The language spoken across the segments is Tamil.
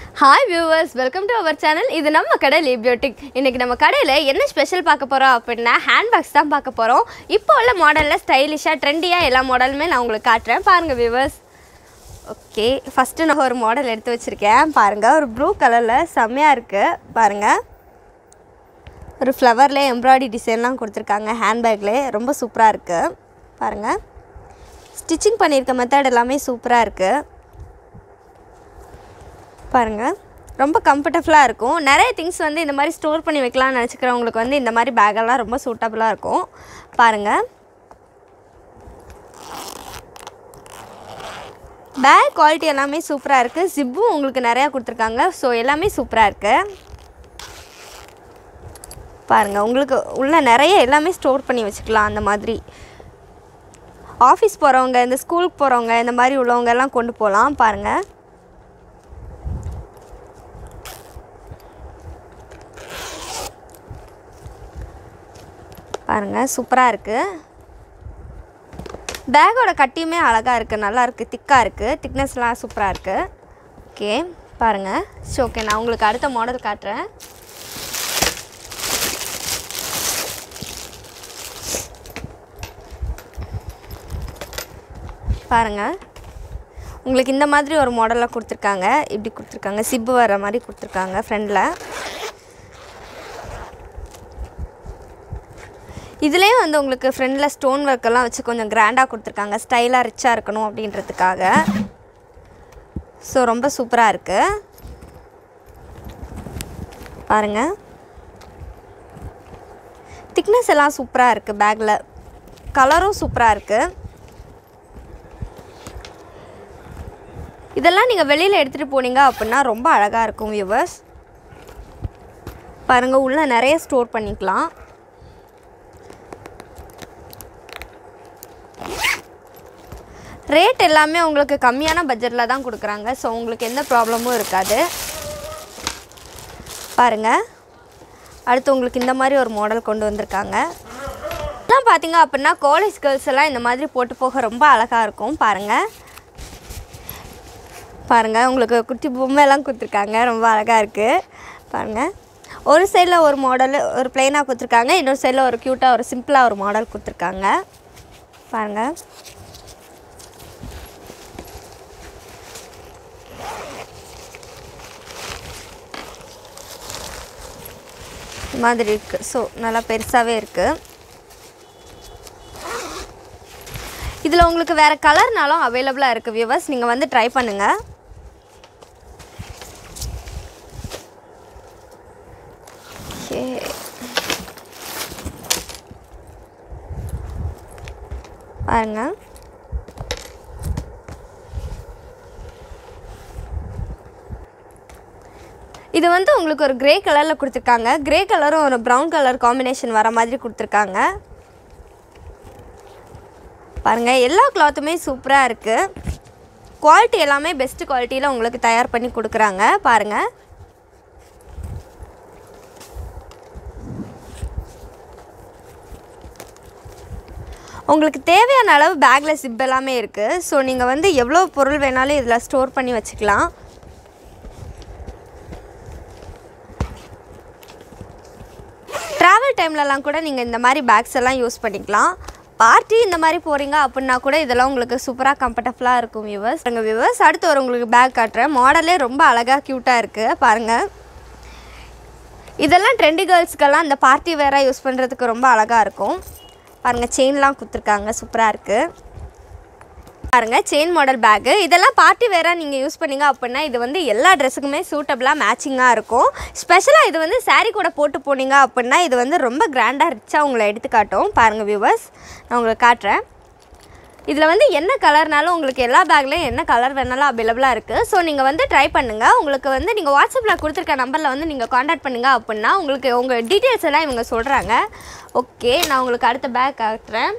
hi viewers welcome to our channel இது நம்ம கடை லிபியோட்டிக் இன்றைக்கி நம்ம கடையில் என்ன ஸ்பெஷல் பார்க்க போகிறோம் அப்படின்னா ஹேண்ட்பேக்ஸ் தான் பார்க்க போகிறோம் இப்போ உள்ள மாடலில் ஸ்டைலிஷாக ட்ரெண்டியாக எல்லா மாடலுமே நான் உங்களுக்கு காட்டுறேன் பாருங்கள் வியூவர்ஸ் ஓகே ஃபஸ்ட்டு நான் ஒரு மாடல் எடுத்து வச்சுருக்கேன் பாருங்கள் ஒரு ப்ளூ கலரில் செம்மையாக இருக்குது பாருங்கள் ஒரு ஃப்ளவரில் எம்ப்ராய்டரி டிசைன்லாம் கொடுத்துருக்காங்க ஹேண்ட்பேக்லே ரொம்ப சூப்பராக இருக்குது பாருங்கள் ஸ்டிச்சிங் பண்ணியிருக்க மெத்தட் எல்லாமே சூப்பராக இருக்குது பாருங்கள் ரொம்ப கம்ஃபர்டபுளாக இருக்கும் நிறைய திங்ஸ் வந்து இந்த மாதிரி ஸ்டோர் பண்ணி வைக்கலாம்னு நினச்சிக்கிறவங்களுக்கு வந்து இந்த மாதிரி பேக்கெல்லாம் ரொம்ப சூட்டபுளாக இருக்கும் பாருங்கள் பேக் குவாலிட்டி எல்லாமே சூப்பராக இருக்குது ஜிப்பும் உங்களுக்கு நிறையா கொடுத்துருக்காங்க ஸோ எல்லாமே சூப்பராக இருக்குது பாருங்கள் உங்களுக்கு உள்ள நிறைய எல்லாமே ஸ்டோர் பண்ணி வச்சுக்கலாம் அந்த மாதிரி ஆஃபீஸ் போகிறவங்க இந்த ஸ்கூலுக்கு போகிறவங்க இந்த மாதிரி உள்ளவங்க எல்லாம் கொண்டு போகலாம் பாருங்கள் பாருங்கள் சூப்பராக இருக்குது பேக்கோட கட்டியுமே அழகாக இருக்குது நல்லா இருக்குது திக்காக இருக்குது திக்னஸ்லாம் சூப்பராக இருக்குது ஓகே பாருங்கள் சரி ஓகே நான் உங்களுக்கு அடுத்த மாடல் காட்டுறேன் பாருங்கள் உங்களுக்கு இந்த மாதிரி ஒரு மாடலில் கொடுத்துருக்காங்க இப்படி கொடுத்துருக்காங்க சிப்பு வர மாதிரி கொடுத்துருக்காங்க ஃப்ரண்டில் இதுலேயும் வந்து உங்களுக்கு ஃப்ரண்டில் ஸ்டோன் ஒர்க்கெல்லாம் வச்சு கொஞ்சம் கிராண்டாக கொடுத்துருக்காங்க ஸ்டைலாக ரிச்சாக இருக்கணும் அப்படின்றதுக்காக ஸோ ரொம்ப சூப்பராக இருக்குது பாருங்கள் திக்னஸ் எல்லாம் சூப்பராக இருக்குது பேக்கில் கலரும் சூப்பராக இருக்குது இதெல்லாம் நீங்கள் வெளியில் எடுத்துகிட்டு போனீங்க அப்படின்னா ரொம்ப அழகாக இருக்கும் வியூவர்ஸ் பாருங்கள் உள்ளே நிறைய ஸ்டோர் பண்ணிக்கலாம் ரேட் எல்லாமே உங்களுக்கு கம்மியான பட்ஜெட்டில் தான் கொடுக்குறாங்க ஸோ உங்களுக்கு எந்த ப்ராப்ளமும் இருக்காது பாருங்கள் அடுத்து உங்களுக்கு இந்த மாதிரி ஒரு மாடல் கொண்டு வந்திருக்காங்க இதெல்லாம் பார்த்தீங்க அப்படின்னா காலேஜ் கேர்ள்ஸ் எல்லாம் இந்த மாதிரி போட்டு போக ரொம்ப அழகாக இருக்கும் பாருங்கள் பாருங்கள் உங்களுக்கு குட்டி பொம்மையெல்லாம் கொடுத்துருக்காங்க ரொம்ப அழகாக இருக்குது பாருங்கள் ஒரு சைடில் ஒரு மாடல் ஒரு பிளெயினாக கொடுத்துருக்காங்க இன்னொரு சைடில் ஒரு க்யூட்டாக ஒரு சிம்பிளாக ஒரு மாடல் கொடுத்துருக்காங்க பாருங்கள் இந்த மாதிரி இருக்குது ஸோ நல்லா பெருசாகவே இருக்குது இதில் உங்களுக்கு வேறு கலர்னாலும் அவைலபிளாக இருக்குது வியூவர்ஸ் நீங்கள் வந்து ட்ரை பண்ணுங்கள் ஓகே பாருங்க இது வந்து உங்களுக்கு ஒரு கிரே கலரில் கொடுத்துருக்காங்க கிரே கலரும் ஒரு ப்ரௌன் கலர் காம்பினேஷன் வர மாதிரி கொடுத்துருக்காங்க பாருங்கள் எல்லா கிளாத்துமே சூப்பராக இருக்குது குவாலிட்டி எல்லாமே பெஸ்ட் குவாலிட்டியில் உங்களுக்கு தயார் பண்ணி கொடுக்குறாங்க பாருங்கள் உங்களுக்கு தேவையான அளவு பேக்கில் சிப் எல்லாமே இருக்குது ஸோ நீங்கள் வந்து எவ்வளோ பொருள் வேணாலும் இதில் ஸ்டோர் பண்ணி வச்சுக்கலாம் ட்ராவல் டைம்லலாம் கூட நீங்கள் இந்த மாதிரி பேக்ஸ் எல்லாம் யூஸ் பண்ணிக்கலாம் பார்ட்டி இந்த மாதிரி போகிறீங்க அப்படின்னா கூட இதெல்லாம் உங்களுக்கு சூப்பராக கம்ஃபர்டபுளாக இருக்கும் வியூவர்ஸ் எங்கள் வியூவர்ஸ் அடுத்து ஒரு உங்களுக்கு பேக் காட்டுறேன் மாடலே ரொம்ப அழகாக க்யூட்டாக இருக்குது பாருங்கள் இதெல்லாம் ட்ரெண்டி கேர்ள்ஸ்க்கெல்லாம் இந்த பார்ட்டி வேராக யூஸ் பண்ணுறதுக்கு ரொம்ப அழகாக இருக்கும் பாருங்கள் செயின்லாம் கொடுத்துருக்காங்க சூப்பராக இருக்குது பாருங்கள் செயின் மாடல் பேக்கு இதெல்லாம் பார்ட்டி வேராக நீங்கள் யூஸ் பண்ணீங்க அப்படின்னா இது வந்து எல்லா ட்ரெஸ்ஸுக்குமே சூட்டபுளாக மேட்சிங்காக இருக்கும் ஸ்பெஷலாக இது வந்து saree கூட போட்டு போனீங்க அப்படின்னா இது வந்து ரொம்ப கிராண்டாக ரிச்சாக உங்களை எடுத்து காட்டும் பாருங்கள் வியூவர்ஸ் நான் உங்களுக்கு காட்டுறேன் இதில் வந்து என்ன கலர்னாலும் உங்களுக்கு எல்லா பேக்லேயும் என்ன கலர் வேணாலும் அவைலபிளாக இருக்குது ஸோ நீங்கள் வந்து ட்ரை பண்ணுங்கள் உங்களுக்கு வந்து நீங்கள் வாட்ஸ்அப்பில் கொடுத்துருக்க நம்பரில் வந்து நீங்கள் காண்டாக்ட் பண்ணுங்க அப்படின்னா உங்களுக்கு உங்கள் டீட்டெயில்ஸ் எல்லாம் இவங்க சொல்கிறாங்க ஓகே நான் உங்களுக்கு அடுத்த பேக் காட்டுறேன்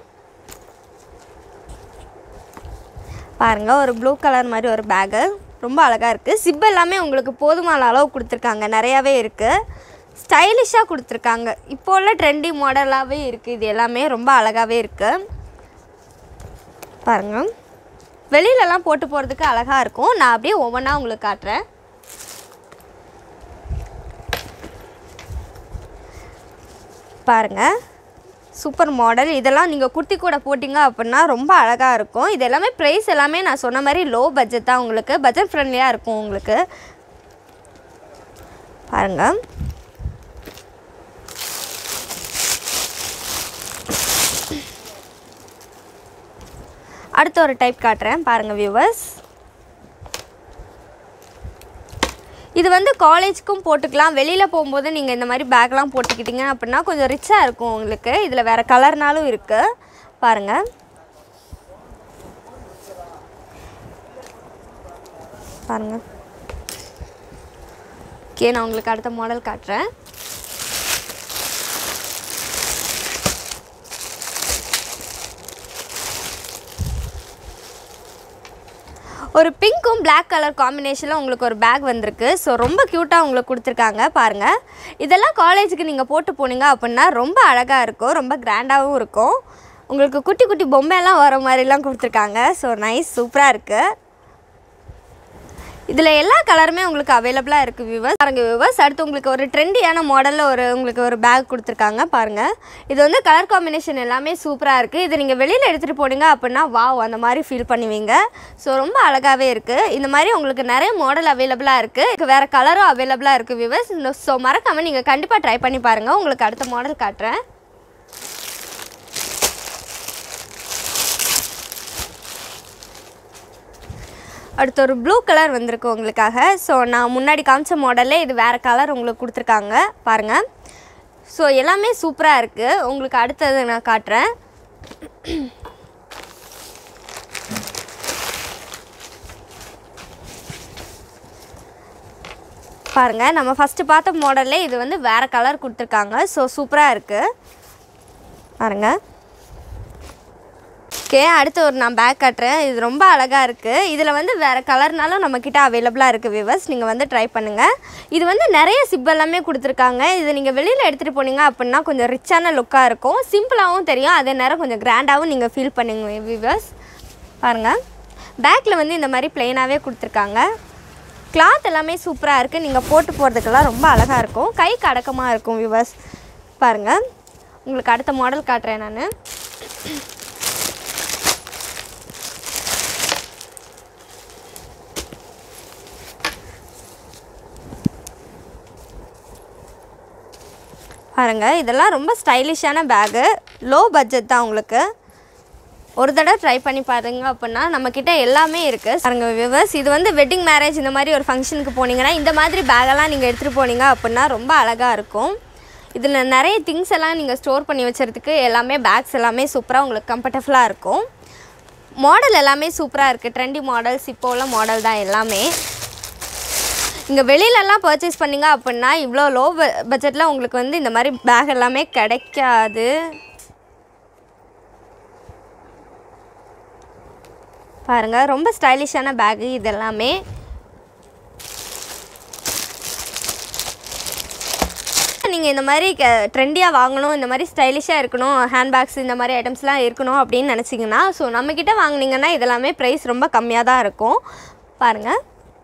பாருங்கள் ஒரு ப்ளூ கலர் மாதிரி ஒரு பேகு ரொம்ப அழகாக இருக்குது சிப் எல்லாமே உங்களுக்கு போதுமான அளவு கொடுத்துருக்காங்க நிறையாவே இருக்குது ஸ்டைலிஷாக கொடுத்துருக்காங்க இப்போ உள்ள ட்ரெண்டி மாடலாகவே இருக்குது இது எல்லாமே ரொம்ப அழகாகவே இருக்குது பாருங்கள் வெளியிலலாம் போட்டு போகிறதுக்கு அழகாக இருக்கும் நான் அப்படியே ஒவ்வொன்றா உங்களுக்கு காட்டுறேன் பாருங்கள் சூப்பர் மாடல் இதெல்லாம் நீங்கள் குர்த்தி கூட போட்டிங்க அப்படின்னா ரொம்ப அழகாக இருக்கும் இது எல்லாமே ப்ரைஸ் எல்லாமே நான் சொன்ன மாதிரி லோ பட்ஜெட் தான் உங்களுக்கு பட்ஜெட் ஃப்ரெண்ட்லியாக இருக்கும் உங்களுக்கு பாருங்கள் அடுத்த ஒரு டைப் காட்டுறேன் பாருங்கள் வியூவர்ஸ் இது வந்து காலேஜ்க்கும் போட்டுக்கலாம் வெளியில் போகும்போது நீங்கள் இந்த மாதிரி பேக்லாம் போட்டுக்கிட்டீங்க அப்படின்னா கொஞ்சம் ரிச்சாக இருக்கும் உங்களுக்கு இதில் வேறு கலர்னாலும் இருக்குது பாருங்கள் பாருங்கள் ஓகே நான் உங்களுக்கு அடுத்த மாடல் காட்டுறேன் ஒரு பிங்க்கும் Black கலர் காம்பினேஷனில் உங்களுக்கு ஒரு பேக் வந்திருக்கு ஸோ ரொம்ப க்யூட்டாக உங்களுக்கு கொடுத்துருக்காங்க பாருங்கள் இதெல்லாம் காலேஜுக்கு நீங்கள் போட்டு போனீங்க அப்படின்னா ரொம்ப அழகாக இருக்கும் ரொம்ப கிராண்டாகவும் இருக்கும் உங்களுக்கு குட்டி குட்டி பொம்மையெல்லாம் வர மாதிரிலாம் கொடுத்துருக்காங்க ஸோ நைஸ் சூப்பராக இருக்குது இதில் எல்லா கலருமே உங்களுக்கு அவைலபிளாக இருக்குது வியூவர்ஸ் பாருங்க வியூவர்ஸ் அடுத்து உங்களுக்கு ஒரு ட்ரெண்டியான மாடலில் ஒரு உங்களுக்கு ஒரு பேக் கொடுத்துருக்காங்க பாருங்கள் இது வந்து கலர் காம்பினேஷன் எல்லாமே சூப்பராக இருக்குது இது நீங்கள் வெளியில் எடுத்துகிட்டு போனீங்க அப்படின்னா வாவ் அந்த மாதிரி ஃபீல் பண்ணுவீங்க ஸோ ரொம்ப அழகாகவே இருக்குது இந்த மாதிரி உங்களுக்கு நிறைய மாடல் அவைலபிளாக இருக்குது வேறு கலரும் அவைலபிளாக இருக்குது வியூவர்ஸ் ஸோ மறக்காமல் நீங்கள் கண்டிப்பாக ட்ரை பண்ணி பாருங்கள் உங்களுக்கு அடுத்த மாடல் காட்டுறேன் அடுத்து ஒரு ப்ளூ கலர் வந்திருக்கு உங்களுக்காக ஸோ நான் முன்னாடி காமிச்ச மாடல்லே இது வேறு கலர் உங்களுக்கு கொடுத்துருக்காங்க பாருங்கள் ஸோ எல்லாமே சூப்பராக இருக்குது உங்களுக்கு அடுத்தது நான் காட்டுறேன் பாருங்கள் நம்ம ஃபஸ்ட்டு பார்த்த மாடல்லே இது வந்து வேறு கலர் கொடுத்துருக்காங்க ஸோ சூப்பராக இருக்குது பாருங்கள் ஓகே அடுத்து ஒரு நான் பேக் காட்டுறேன் இது ரொம்ப அழகாக இருக்குது இதில் வந்து வேறு கலர்னாலும் நம்மக்கிட்ட அவைலபிளாக இருக்குது விவர்ஸ் நீங்கள் வந்து ட்ரை பண்ணுங்கள் இது வந்து நிறைய சிப் எல்லாமே கொடுத்துருக்காங்க இது நீங்கள் வெளியில் எடுத்துகிட்டு போனீங்க அப்படின்னா கொஞ்சம் ரிச்சான லுக்காக இருக்கும் சிம்பிளாகவும் தெரியும் அதே நேரம் கொஞ்சம் கிராண்டாகவும் நீங்கள் ஃபீல் பண்ணுங்க விவர்ஸ் பாருங்கள் பேக்கில் வந்து இந்த மாதிரி ப்ளெயினாகவே கொடுத்துருக்காங்க கிளாத் எல்லாமே சூப்பராக இருக்குது நீங்கள் போட்டு போகிறதுக்கெல்லாம் ரொம்ப அழகாக இருக்கும் கைக்கு அடக்கமாக இருக்கும் விவர்ஸ் பாருங்கள் உங்களுக்கு அடுத்த மாடல் காட்டுறேன் நான் பாருங்க இதெல்லாம் ரொம்ப ஸ்டைலிஷான பேகு லோ பட்ஜெட் தான் உங்களுக்கு ஒரு தடவை ட்ரை பண்ணி பாருங்க அப்படின்னா நம்மக்கிட்ட எல்லாமே இருக்குது பாருங்க விவர்ஸ் இது வந்து வெட்டிங் மேரேஜ் இந்த மாதிரி ஒரு ஃபங்க்ஷனுக்கு போனீங்கன்னா இந்த மாதிரி பேகெல்லாம் நீங்கள் எடுத்துகிட்டு போனீங்க அப்படின்னா ரொம்ப அழகாக இருக்கும் இதில் நிறைய திங்ஸ் எல்லாம் நீங்கள் ஸ்டோர் பண்ணி வச்சுறதுக்கு எல்லாமே பேக்ஸ் எல்லாமே சூப்பராக உங்களுக்கு கம்ஃபர்டபுளாக இருக்கும் மாடல் எல்லாமே சூப்பராக இருக்குது ட்ரெண்டி மாடல்ஸ் இப்போ உள்ள மாடல் தான் எல்லாமே இங்கே வெளியிலலாம் பர்ச்சேஸ் பண்ணீங்க அப்படின்னா இவ்வளோ லோ பட்ஜெட்டில் உங்களுக்கு வந்து இந்த மாதிரி பேக் எல்லாமே கிடைக்காது பாருங்கள் ரொம்ப ஸ்டைலிஷான பேகு இது எல்லாமே நீங்கள் இந்த மாதிரி ட்ரெண்டியாக வாங்கணும் இந்த மாதிரி ஸ்டைலிஷாக இருக்கணும் ஹேண்ட்பேக்ஸ் இந்த மாதிரி ஐட்டம்ஸ்லாம் இருக்கணும் அப்படின்னு நினச்சிங்கன்னா ஸோ நம்மக்கிட்ட வாங்குனீங்கன்னா இதெல்லாமே ப்ரைஸ் ரொம்ப கம்மியாக தான் இருக்கும் பாருங்கள்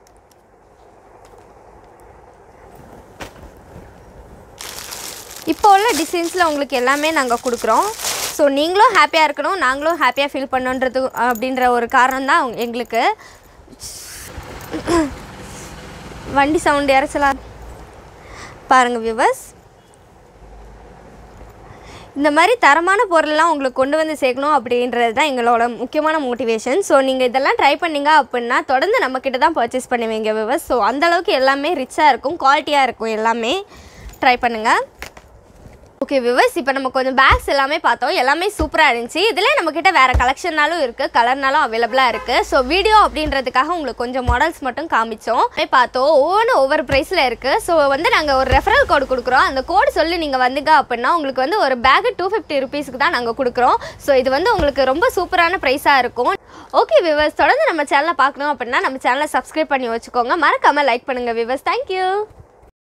இப்போ உள்ள டிசைன்ஸில் உங்களுக்கு எல்லாமே நாங்கள் கொடுக்குறோம் ஸோ நீங்களும் ஹாப்பியாக இருக்கணும் நாங்களும் ஹாப்பியாக ஃபீல் பண்ணணுன்றது அப்படின்ற ஒரு காரணம் தான் எங்களுக்கு வண்டி சவுண்டு இறச்சலா பாருங்கள் வியூவர்ஸ் இந்த மாதிரி தரமான பொருள்லாம் உங்களுக்கு கொண்டு வந்து சேர்க்கணும் அப்படின்றது தான் எங்களோட முக்கியமான மோட்டிவேஷன் ஸோ நீங்கள் இதெல்லாம் ட்ரை பண்ணீங்க அப்படின்னா தொடர்ந்து நம்மக்கிட்ட தான் பர்ச்சேஸ் பண்ணுவீங்க விவர்ஸ் ஸோ அந்தளவுக்கு எல்லாமே ரிச்சாக இருக்கும் குவாலிட்டியாக இருக்கும் எல்லாமே ட்ரை பண்ணுங்கள் ஓகே விவர்ஸ் இப்போ நம்ம கொஞ்சம் பேக்ஸ் எல்லாமே பார்த்தோம் எல்லாமே சூப்பராக இருந்துச்சு இதில் நம்மக்கிட்ட வேறு கலெக்ஷன்னாலும் இருக்குது கலர்னாலும் அவைலபிளாக இருக்குது ஸோ வீடியோ அப்படின்றதுக்காக உங்களுக்கு கொஞ்சம் மாடல்ஸ் மட்டும் காமிச்சோம் அப்படியே பார்த்தோம் ஒவ்வொன்றும் ஒவ்வொரு ப்ரைஸில் இருக்குது ஸோ வந்து நாங்கள் ஒரு ரெஃபரல் கோடு கொடுக்குறோம் அந்த கோடு சொல்லி நீங்கள் வந்தீங்க அப்படின்னா உங்களுக்கு வந்து ஒரு பேக்கு டூ ஃபிஃப்டி ருபீஸ்க்கு தான் நாங்கள் கொடுக்குறோம் ஸோ இது வந்து உங்களுக்கு ரொம்ப சூப்பரான ப்ரைஸாக இருக்கும் ஓகே விவர்ஸ் தொடர்ந்து நம்ம சேனலை பார்க்கணும் அப்படின்னா நம்ம சேனலை சப்ஸ்கிரைப் பண்ணி வச்சுக்கோங்க மறக்காமல் லைக் பண்ணுங்கள் விவர்ஸ் தேங்க்யூ